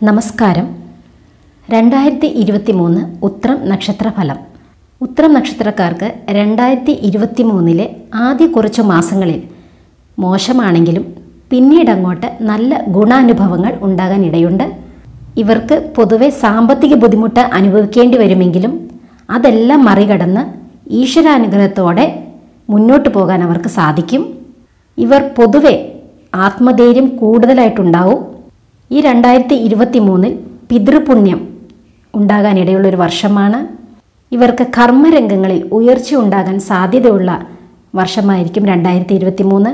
നമസ്കാരം രണ്ടായിരത്തി ഇരുപത്തി മൂന്ന് ഉത്രം നക്ഷത്രഫലം ഉത്രം നക്ഷത്രക്കാർക്ക് രണ്ടായിരത്തി ഇരുപത്തി മൂന്നിലെ ആദ്യ കുറച്ച് മാസങ്ങളിൽ മോശമാണെങ്കിലും പിന്നീട് അങ്ങോട്ട് നല്ല ഗുണാനുഭവങ്ങൾ ഉണ്ടാകാൻ ഇടയുണ്ട് ഇവർക്ക് പൊതുവെ സാമ്പത്തിക ബുദ്ധിമുട്ട് അനുഭവിക്കേണ്ടി വരുമെങ്കിലും അതെല്ലാം മറികടന്ന് ഈശ്വരാനുഗ്രഹത്തോടെ മുന്നോട്ട് പോകാൻ അവർക്ക് സാധിക്കും ഇവർ പൊതുവെ ആത്മധൈര്യം കൂടുതലായിട്ടുണ്ടാവും ഈ രണ്ടായിരത്തി ഇരുപത്തി മൂന്നിൽ പിതൃപുണ്യം ഉണ്ടാകാനിടയുള്ളൊരു വർഷമാണ് ഇവർക്ക് കർമ്മരംഗങ്ങളിൽ ഉയർച്ച ഉണ്ടാകാൻ സാധ്യതയുള്ള വർഷമായിരിക്കും രണ്ടായിരത്തി ഇരുപത്തി മൂന്ന്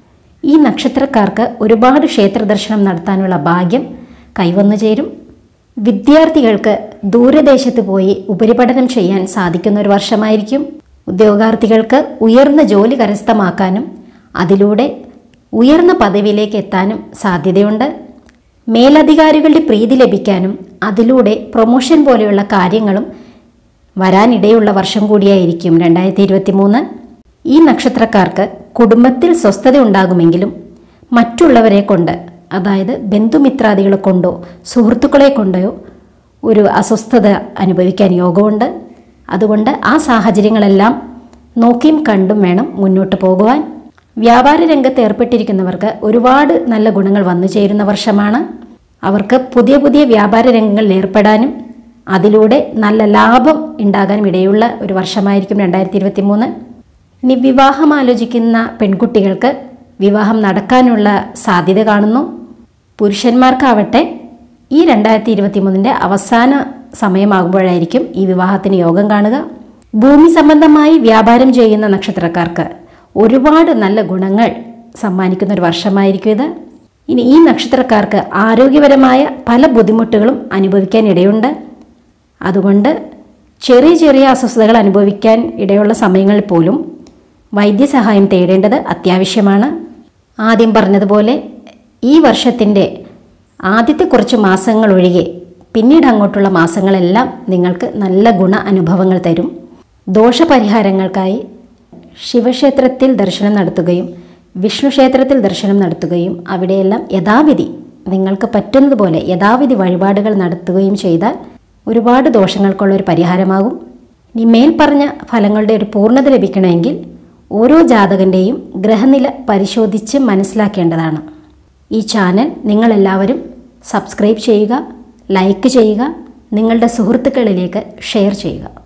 ഈ നക്ഷത്രക്കാർക്ക് ഒരുപാട് ക്ഷേത്ര ദർശനം നടത്താനുള്ള ഭാഗ്യം കൈവന്നു ചേരും വിദ്യാർത്ഥികൾക്ക് ദൂരദേശത്ത് പോയി ഉപരിപഠനം ചെയ്യാൻ സാധിക്കുന്ന ഒരു വർഷമായിരിക്കും ഉദ്യോഗാർത്ഥികൾക്ക് ഉയർന്ന ജോലി കരസ്ഥമാക്കാനും അതിലൂടെ ഉയർന്ന പദവിയിലേക്ക് എത്താനും സാധ്യതയുണ്ട് മേലധികാരികളുടെ പ്രീതി ലഭിക്കാനും അതിലൂടെ പ്രൊമോഷൻ പോലെയുള്ള കാര്യങ്ങളും വരാനിടയുള്ള വർഷം കൂടിയായിരിക്കും രണ്ടായിരത്തി ഇരുപത്തി മൂന്ന് ഈ നക്ഷത്രക്കാർക്ക് കുടുംബത്തിൽ സ്വസ്ഥത ഉണ്ടാകുമെങ്കിലും മറ്റുള്ളവരെ കൊണ്ട് അതായത് ബന്ധുമിത്രാദികളെ കൊണ്ടോ സുഹൃത്തുക്കളെ കൊണ്ടോ ഒരു അസ്വസ്ഥത അനുഭവിക്കാൻ യോഗമുണ്ട് അതുകൊണ്ട് ആ സാഹചര്യങ്ങളെല്ലാം നോക്കിയും കണ്ടും വേണം മുന്നോട്ട് പോകുവാൻ വ്യാപാര രംഗത്ത് ഏർപ്പെട്ടിരിക്കുന്നവർക്ക് ഒരുപാട് നല്ല ഗുണങ്ങൾ വന്നു ചേരുന്ന വർഷമാണ് അവർക്ക് പുതിയ പുതിയ വ്യാപാര രംഗങ്ങളിൽ ഏർപ്പെടാനും അതിലൂടെ നല്ല ലാഭം ഉണ്ടാകാനും ഇടയുള്ള ഒരു വർഷമായിരിക്കും രണ്ടായിരത്തി ഇരുപത്തി മൂന്ന് ഇനി വിവാഹം ആലോചിക്കുന്ന പെൺകുട്ടികൾക്ക് വിവാഹം നടക്കാനുള്ള സാധ്യത കാണുന്നു പുരുഷന്മാർക്കാവട്ടെ ഈ രണ്ടായിരത്തി ഇരുപത്തി മൂന്നിൻ്റെ അവസാന സമയമാകുമ്പോഴായിരിക്കും ഈ വിവാഹത്തിന് യോഗം കാണുക ഭൂമി സംബന്ധമായി വ്യാപാരം ചെയ്യുന്ന നക്ഷത്രക്കാർക്ക് ഒരുപാട് നല്ല ഗുണങ്ങൾ സമ്മാനിക്കുന്ന ഒരു വർഷമായിരിക്കും ഇത് ഇനി ഈ നക്ഷത്രക്കാർക്ക് ആരോഗ്യപരമായ പല ബുദ്ധിമുട്ടുകളും അനുഭവിക്കാൻ ഇടയുണ്ട് അതുകൊണ്ട് ചെറിയ ചെറിയ അസ്വസ്ഥതകൾ അനുഭവിക്കാൻ ഇടയുള്ള സമയങ്ങളിൽ പോലും വൈദ്യസഹായം തേടേണ്ടത് അത്യാവശ്യമാണ് ആദ്യം പറഞ്ഞതുപോലെ ഈ വർഷത്തിൻ്റെ ആദ്യത്തെ കുറച്ച് മാസങ്ങൾ ഒഴികെ പിന്നീട് അങ്ങോട്ടുള്ള മാസങ്ങളെല്ലാം നിങ്ങൾക്ക് നല്ല ഗുണ അനുഭവങ്ങൾ തരും ദോഷപരിഹാരങ്ങൾക്കായി ശിവക്ഷേത്രത്തിൽ ദർശനം നടത്തുകയും വിഷ്ണു ക്ഷേത്രത്തിൽ ദർശനം നടത്തുകയും അവിടെയെല്ലാം യഥാവിധി നിങ്ങൾക്ക് പറ്റുന്നതുപോലെ യഥാവിധി വഴിപാടുകൾ നടത്തുകയും ചെയ്താൽ ഒരുപാട് ദോഷങ്ങൾക്കുള്ള ഒരു പരിഹാരമാകും ഇനി മേൽ പറഞ്ഞ ഫലങ്ങളുടെ ഒരു പൂർണ്ണത ലഭിക്കണമെങ്കിൽ ഓരോ ജാതകൻ്റെയും ഗ്രഹനില പരിശോധിച്ച് മനസ്സിലാക്കേണ്ടതാണ് ഈ ചാനൽ നിങ്ങളെല്ലാവരും സബ്സ്ക്രൈബ് ചെയ്യുക ലൈക്ക് ചെയ്യുക നിങ്ങളുടെ സുഹൃത്തുക്കളിലേക്ക് ഷെയർ ചെയ്യുക